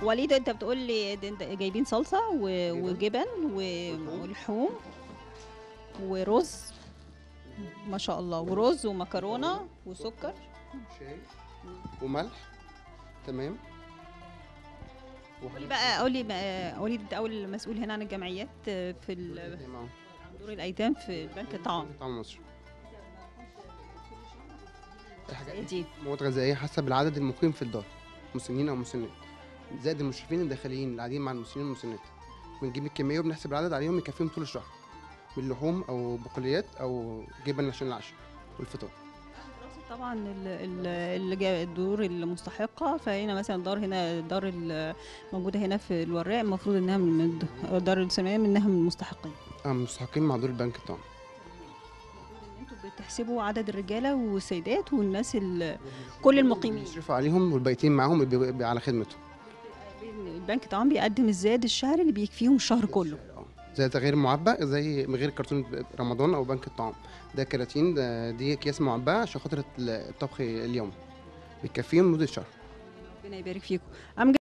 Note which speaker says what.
Speaker 1: وليد انت بتقول لي ده انت جايبين صلصه و- وجبن و- ولحوم ورز ما شاء الله ورز ومكرونه وسكر
Speaker 2: شاي وملح تمام
Speaker 1: قولي بقى قولي بقى قولي انت اول مسؤول هنا عن الجمعيات في ال-
Speaker 2: تمام
Speaker 1: دور الايتام في بنك الطعام
Speaker 2: طعم مصر الحاجات
Speaker 1: إيه دي
Speaker 2: مواد غذائيه حسب العدد المقيم في الدار مسنين او مسنات زائد المشرفين الداخليين اللي قاعدين مع المسنين والمسنات بنجيب الكميه وبنحسب العدد عليهم يكفيهم طول الشهر من لحوم او بقوليات او جبن عشان العشاء والفطار
Speaker 1: طبعا ال- ال- اللي جا- الدور المستحقه فهنا مثلا دار هنا الدار ال- موجوده هنا في الوراق المفروض انها من الد- دار الثانويه منها من المستحقين
Speaker 2: اه مستحقين مع دور البنك الطعام
Speaker 1: انتوا بتحسبوا عدد الرجاله والسيدات والناس ال- كل المقيمين
Speaker 2: بيصرفوا عليهم والباقيين معاهم بيبقوا- بيبقوا على خدمتهم
Speaker 1: البنك طبعا بيقدم الزاد الشهري اللي بيكفيهم الشهر كله
Speaker 2: اه زي غير معبأ زي من غير كرتون رمضان او بنك الطعام ده كراتين ده دي اكياس معبأة عشان خاطر الطبخ اليومي بيكفيهم مدة شهر
Speaker 1: ربنا يبارك فيكم